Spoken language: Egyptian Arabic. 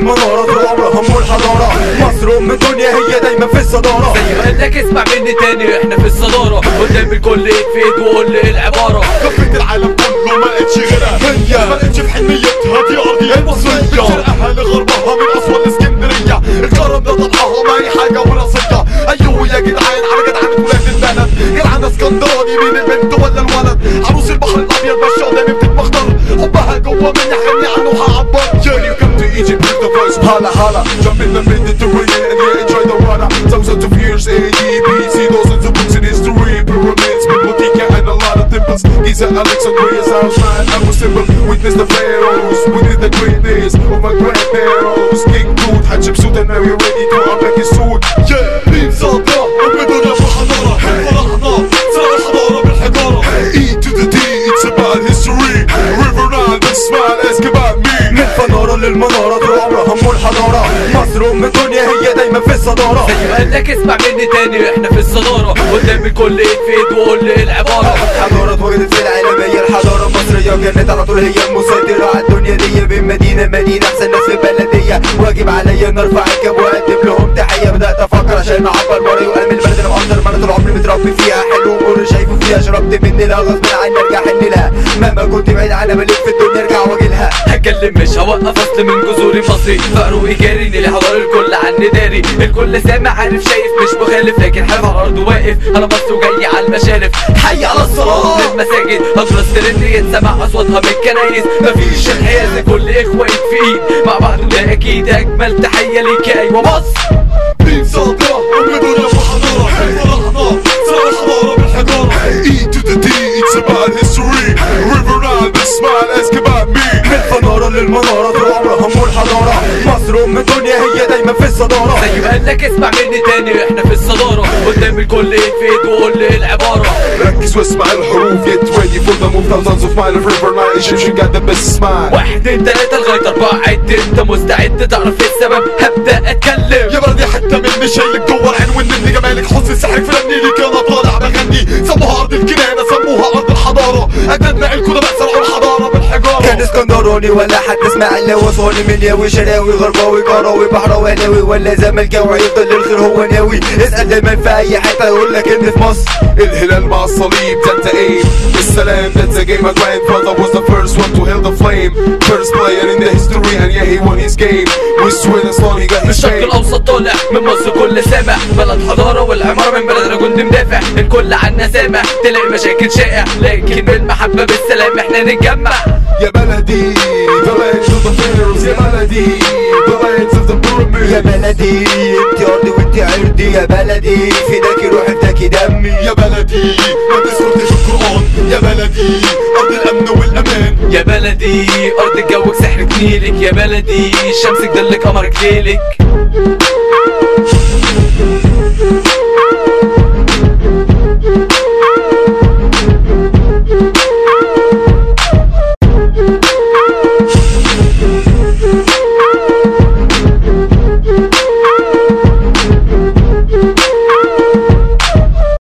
للمنارة طول عمرها ام الحضارة مصر ام الدنيا هي دايما في الصدارة زي ما قال لك اسمع مني تاني احنا في الصدارة قدام الكل ايد في ايد وقول لي العبارة كفيت العالم كله ما لقيتش غيرها هي. ما لقيتش في حنيتها دي ارضي المصرية من شرقها لغربها من اسوأ الاسكندرية الكرم ده طبعها ما اي حاجة وراثية ايوه يا جدعان على جدعان ولاد البلد جدعان اسكندراني مين البنت ولا الولد عروس البحر الابيض ماشية قدامي بتتمخضر حبها جوه مني هغني عنه هعبر Yeah, you come to Egypt, here's the first holla holla Jump in the Mediterranean and yeah, enjoy the water Thousands of years AD, BC, thousands of books in history Pyramids, Bibliotheca and a lot of temples Giza, Alexandria, Southside, Abu Simbel Witness the pharaohs, witness the greatness Of my grandparents King Tut, Hatshepsut and now you're ready to unpack his suit Yeah, مين صادرة وبدنا بالحضارة فرحنا سرع الحضارة بالحجارة E to the D, it's about history River Nile, the smile, ask about me من الفنارة للمنارة طول عمرها ام الحضارة مصر ام الدنيا هي دايما في الصدارة زي ما قال لك اسمع مني تاني احنا في الصدارة قدام الكل ايد في ايد وقول لي العبارة حضارة اتوجدت في العالمية الحضارة المصرية وكانت على طول هي المسيطرة على الدنيا دي من مدينة مدينة أحسن ناس في البلدية واجب عليا إن أرفع الكاب وأقدم لهم تحية بدأت أفكر عشان أعبر وري وقلم البلد أنا مقدر ما أنا طول عمري متربي فيها حلو ومر شايفه فيها شربت من لها غصب عني أرجع أحن لها مهما كنت بعيد عنها بلف في الدنيا أرجع وأجي لها هتكلم مش هوقف اصل من جذوري مصري فقره ايجاري اللي حضر الكل عني داري الكل سامع عارف شايف مش مخالف لكن حالف على الارض واقف انا مصر وجاي على المشارف حي على الصلاه للمساجد اجرى السرند يتسمع اصواتها من الكنايس مفيش انحياز كل اخوه ايد في ايد مع بعض وده اكيد اجمل تحيه ليك ايوه مصر مين صادرة وبدنا بحضارة فرحنا سرع الحضارة بالحجارة E to the D, it's about history River Nile, the smile, ask about me من الفنارة للمنارة طول عمرها ام الحضارة مصر ام الدنيا هي دايما في الصدارة زي ما قال لك اسمع مني تاني احنا في الصدارة قدام الكل ايد في ايد وقول لي العبارة ركز واسمع الحروف Get ready for the move thousands of miles of River Nile Egyptian got the best smile واحد اتنين تلاتة لغاية أربعة عد أنت مستعد تعرف إيه السبب هبدأ أتكلم يا بلدي حتة مني شايلك جوه العنوان مني جمالك حسن سحرك في لمني ليك انا طالع بغني سموها ارض الكنانة سموها ارض الحضارة اجدادنا الكل ده بقى الحضارة بالحجارة كان اسكندراني ولا حتى اسماعيلي وصوني منياوي شراوي غرباوي قراوي بحراوي هلاوي ولا زملكاوي هيفضل الخير هو ناوي اسأل دايما في أي حتة يقول لك إن في مصر الهلال مع الصليب ده انت ايه السلام that's a game my grandfather was the first one to hail the flame first player in the history and yeah he won his game we swear that's long he got his الشرق fame الأوسط طالع من مصر كل سامع بلد حضارة والعمارة من بلدنا جند مدافع الكل عنا سامع تلاقي مشاكل شائع لكن بالمحبة بالسلام احنا نتجمع يا بلدي the lands of the pharaohs يا بلدي the lands of the pyramids يا بلدي انت ارضي وانت عرضي يا بلدي فداكي روحي فداكي دمي يا بلدي ما تسكتش القرآن يا بلدي أرض الأمن والأمان يا بلدي أرض جوك سحرك نيلك يا بلدي شمسك دلك قمرك ليلك